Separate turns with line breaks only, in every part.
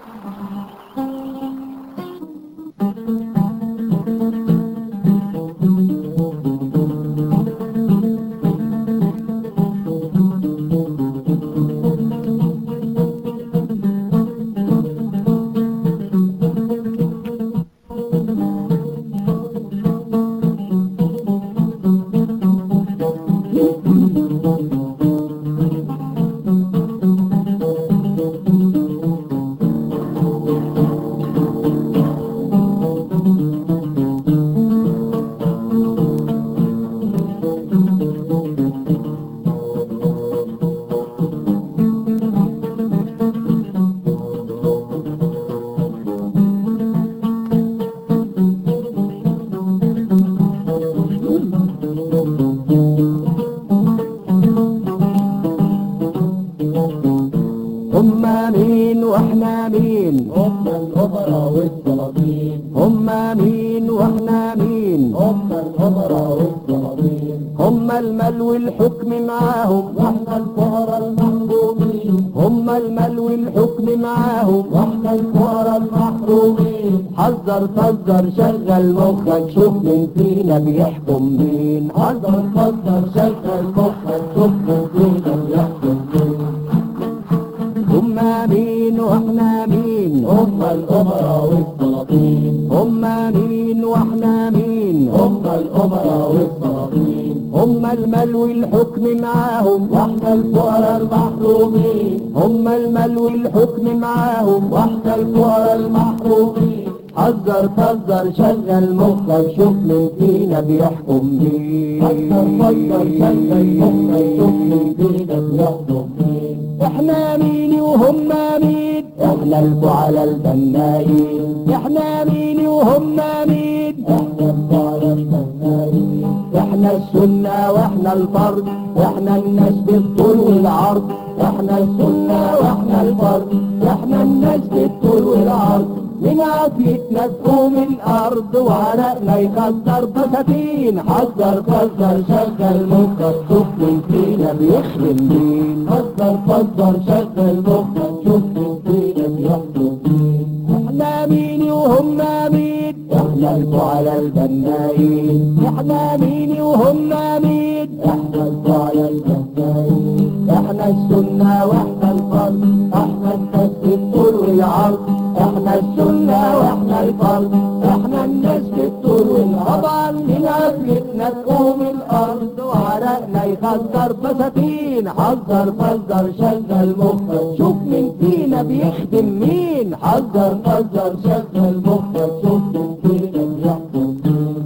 هما مين واحنا مين
هم الأمراء والسلاطين
هما مين واحنا مين
هم الأمراء والسلاطين
هما المال والحكم معاهم
واحنا الفقراء المحرومين
هما المال والحكم معاهم
واحنا الفقراء المحرومين
حذر فزر شغل مخك شوف مين فينا بيحكم مين
حذر فكر شغل مخك شوف من فينا بيحكم مين
هما مين واحنا مين
هم الأمراء والسلاطين
هما مين واحنا مين
هم الأمراء والسلاطين
هما المال والحكم معاهم
واحنا الفقراء المحرومين
هما المال والحكم معاهم
واحنا الفقراء المحرومين
حذر فزر شغل مخك شوف مين فينا بيحكم مين
فكر فكر شغل مخك شوف من فينا بيحكم مين
احنا مين وهما مين
احنا الفعلاء البنائين
احنا مين وهما مين
احنا الفعلاء البنائين
احنا السنة واحنا الفرد احنا الناس بالطول والعرض احنا السنة واحنا الفرد احنا الناس بالطول والعرض من عافيتنا تقوم الارض وعرقنا يخسر بساتين حذر فزر شغل مخك شوف مين فينا بيخدم مين
فكر فكر شغل مخك شوف من فينا بيحكم مين
احنا مين وهما مين
احنا الفعلاء البنائين
احنا مين وهما مين
احنا الفعلاء البنائين
احنا السنة واحنا الفرد
احنا الناس بالطول والعرض
احنا السنة واحنا الفرد احنا الناس بالطول والعرض طبعا من عافيتنا تقوم الارض وعرقنا يخسر بساتين حذر فزر شغل مخك شوف مين فينا بيخدم مين حذر فزر شغل مخك شوف مين فينا بيحكم مين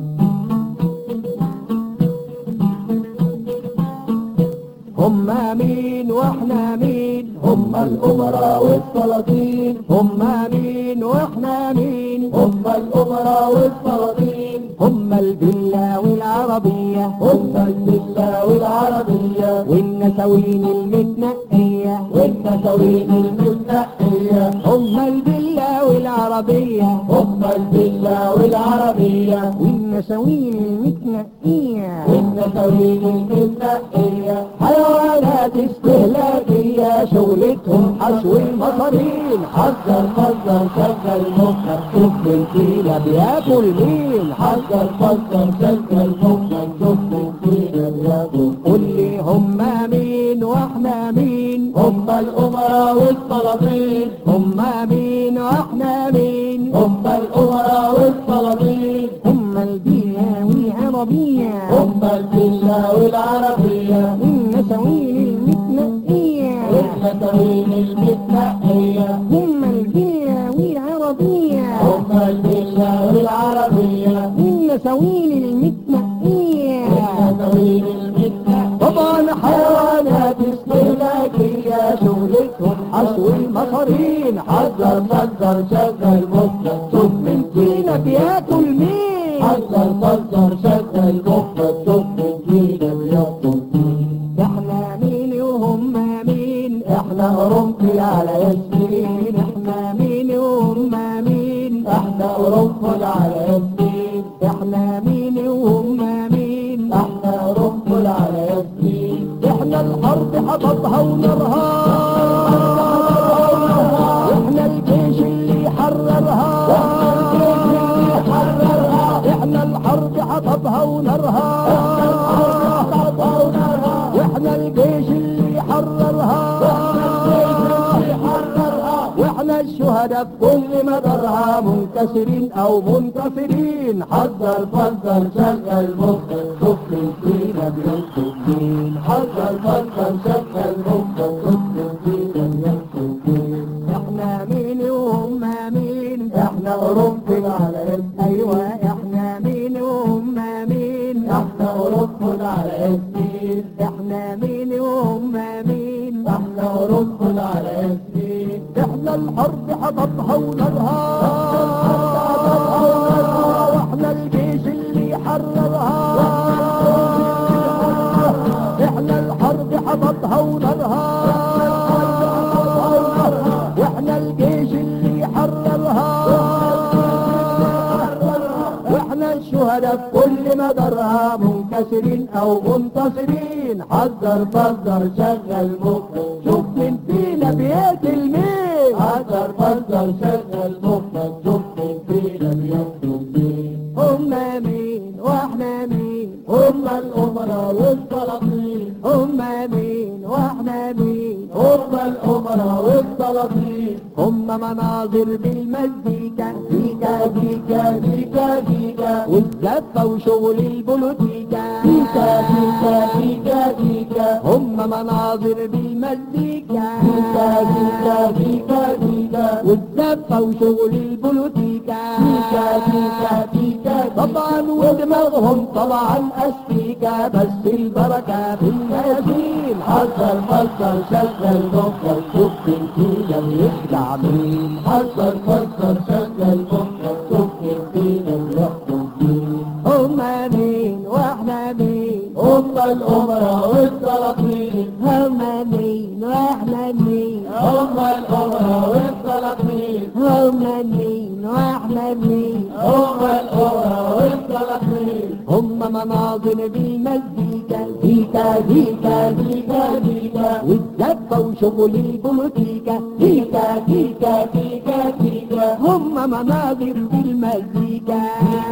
هما مين واحنا مين
هم الأمراء والسلاطين
هما مين واحنا مين
هم الأمراء والسلاطين
هما الفيلا والعربية
هم الدلة والعربية
والنسوين المتنقية
والنسوين المتنقية
هما الفيلا والعربية
هم الدلة والعربية
والنسوين المتنقية
والنسوين المتنقية
حيوانات استهلاكية شغلتهم حشو المصارين
حذر حذر شغل مخك شوف من فينا
بياكل مين
حذر حذر شغل مخك شوف من فينا بياكل
قول لي هما مين واحنا مين
هم الأمراء والسلاطين
هما مين واحنا مين
هم الأمراء والسلاطين
هما البيئة والعربية
هم الدلة والعربية
والنسوين المتنقية
والنسوين المتنقية
هما البيئة والعربية
هم الدلة والعربية
والنسوين المتنقية
والنسوين المتنقية
طبعا حيوانات استهلاكية شغلتهم حشو المصارين حذر فزر شغل مخك شوف من فينا بياكل مين
حذر حذر شغل مخك شوف من فينا بياكل مين
احنا مين وهم مين احنا قرنفل على ياسمين احنا مين وهم مين
احنا قرنفل على ياسمين
احنا مين وهم مين
احنا قرنفل على ياسمين
احنا الارض حطبها ونرها احنا الجيش احنا الحرب حطبها ونرها واحنا الجيش اللي حررها واحنا الشهداء في كل مدارها منكسرين او منتصرين
حذر فلتر شغل مخك شوف فينا بيكتب مين حذر فلتر شغل مخك شوف فينا بيكتب مين
احنا مين وهم مين
احنا قرنفل على اسم
ايوه احنا مين وهم مين
احنا قرنفل على اسمين
احنا مين وهم مين
احنا قرنفل على اسمين
احنا الحرب حطبها ونرها واحنا الجيش اللي حررها احنا الحرب حطبها ونرها واحنا الجيش اللي حررها واحنا الشهداء في كل مدارها منكسرين او منتصرين
حذر فلتر شغل مخك
شوف من فينا بيقتل مين
حذر فلتر شغل مخك شوف فينا بيكتب مين
هم مين واحنا مين
هم الأمراء والسلاطين
هم مين واحنا مين
هم الأمراء والسلاطين
هم مناظر بالمزيكا ديكا
ديكا ديكا ديكا
والزفة وشغل البوليتيكا
ديكا ديكا ديكا ديكا
هم مناظر بالمزيكا
ديكا ديكا ديكا ديكا
والزفة وشغل البوليتيكا
ديكا ديكا ديكا
طبعا ودماغهم طبعا استيكا بس البركة في النياسين
حذر حذر شغل مخك شوف فينا
يخدع مين
حذر حذر شغل مخك شوف فينا بيكتب مين
هم مين واحنا مين
هم الأمراء والسلاطين
هم مين واحنا مين
هم الأمراء والسلاطين
هم مين واحنا مين
هم الأمراء والسلاطين
هم مناظر بالمزيكا ديكا ديكا
ديكا ديكا
والزفة وشغل البوليتيكا ديكا ديكا
ديكا ديكا
هم مناظر بالمزيكا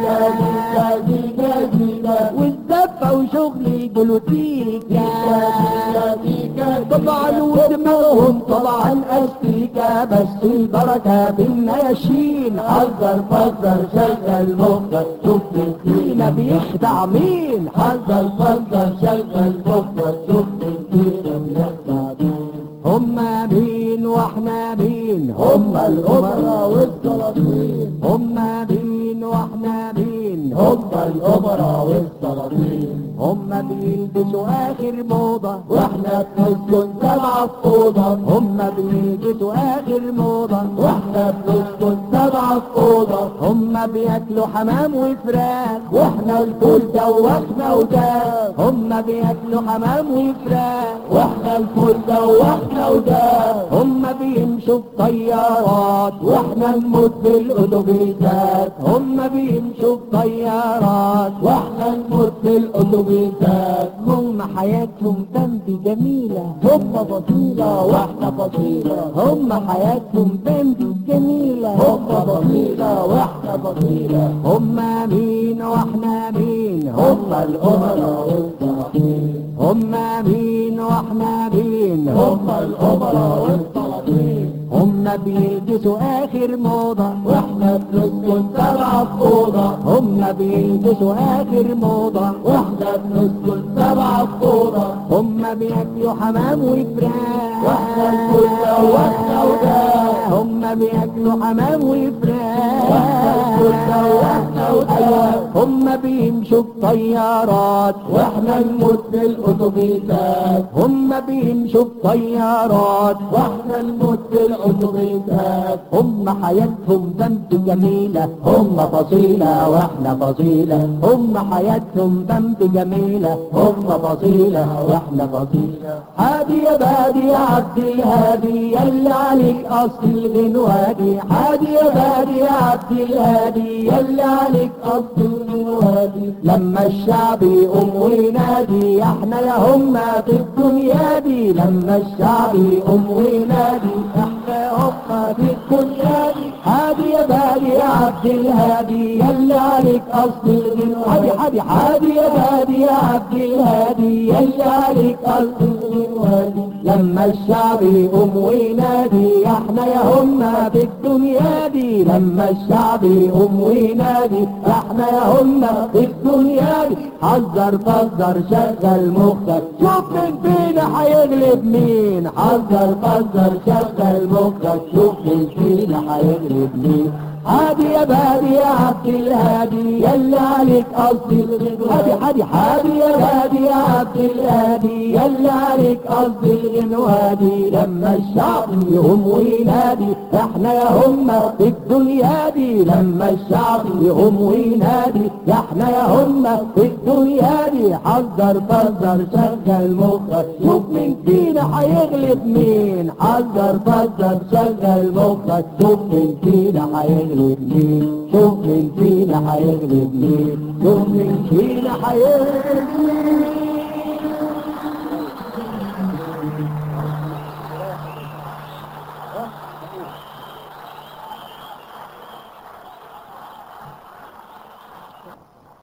ديكا ديكا ديكا
والزفة وشغل البوليتيكا
ديكا ديكا
طبعا ودماغهم طبعا استيكا بس البركة بالنياشين
حذر حذر شغل مخك شوف
فينا
فينا
بيخدع مين
حذر حذر شغل مخك شوف فينا بيكتب مين
هم مين واحنا مين
هم الأمراء والسلاطين
هم مين واحنا مين
هم الأمراء والسلاطين
هم بيلبسوا اخر موضة
واحنا بنسكن سبعة في أوضة
هم بيلبسوا اخر موضة
واحنا بنسكن سبعة في أوضة
هم بياكلوا حمام وفراخ
واحنا الفول دوخنا وداخ
هم بياكلوا حمام وفراخ
واحنا الفول دوخنا وداخ
هم بيمشوا بطيارات
واحنا نموت بالأتوبيسات
هم بيمشوا بطيارات
واحنا نموت بالأتوبيسات
هم حياتهم بمب جميلة
هم فصيلة واحنا فصيلة
هم حياتهم بمب جميلة
هم فصيلة واحنا فصيلة
هم مين واحنا مين
هم الأمراء والسلاطين
هم مين واحنا مين
هم الأمراء والسلاطين
هم بيلبسوا اخر موضة
واحنا بنسكن سبعة في أوضة
هم بيلبسوا اخر موضة
واحنا بنسكن سبعة في أوضة
هم بياكلوا حمام وفراخ
واحنا الكل دوخنا وداخ
هم بياكلوا حمام وفراخ
واحنا الكل دوخنا وداخ
هم بيمشوا بطيارات
واحنا نموت بالأتوبيسات
هم بيمشوا بطيارات
واحنا نموت بالأتوبيسات
هم حياتهم بنت جميلة
هم فصيلة واحنا فصيلة
هم حياتهم بنت جميلة
هم فصيلة واحنا فصيلة
هادي يا بادي يا عبد الهادي يلا عليك اصل الغنوادي هادي يا بادي يا عبد الهادي يلا عليك اصل الغنوادي لما الشعب يقوم وينادي احنا يا هم في الدنيا دي لما الشعب يقوم وينادي احنا هم في الدنيا دي هادي يا بادي يا عبد الهادي يلي عليك اصل الغنوة هادي هادي هادي يا بادي يا عبد الهادي يلي عليك اصل الغنوة دي لما الشعب يقوم وينادي احنا يا هم في الدنيا دي لما الشعب يقوم وينادي احنا يا هم في الدنيا دي حذر فزر شغل مخك شوف من فينا هيغلب مين حذر فزر شغل مخك شوف من فينا هيغلب مين هادي يا بادي يا عبد الهادي يلي عليك قصدي الغنوة هادي هادي هادي يا بادي يا عبد الهادي يلي عليك قصدي الغنوة دي لما الشعب يقوم وينادي احنا يا هم في الدنيا دي لما الشعب يقوم وينادي احنا يا هم في الدنيا دي حذر فزر شغل مخك شوف مين فينا هيغلب مين حذر فزر شغل مخك شوف مين فينا هيغلب مين شوف مين فينا هيغلب مين شوف مين فينا هيغلب مين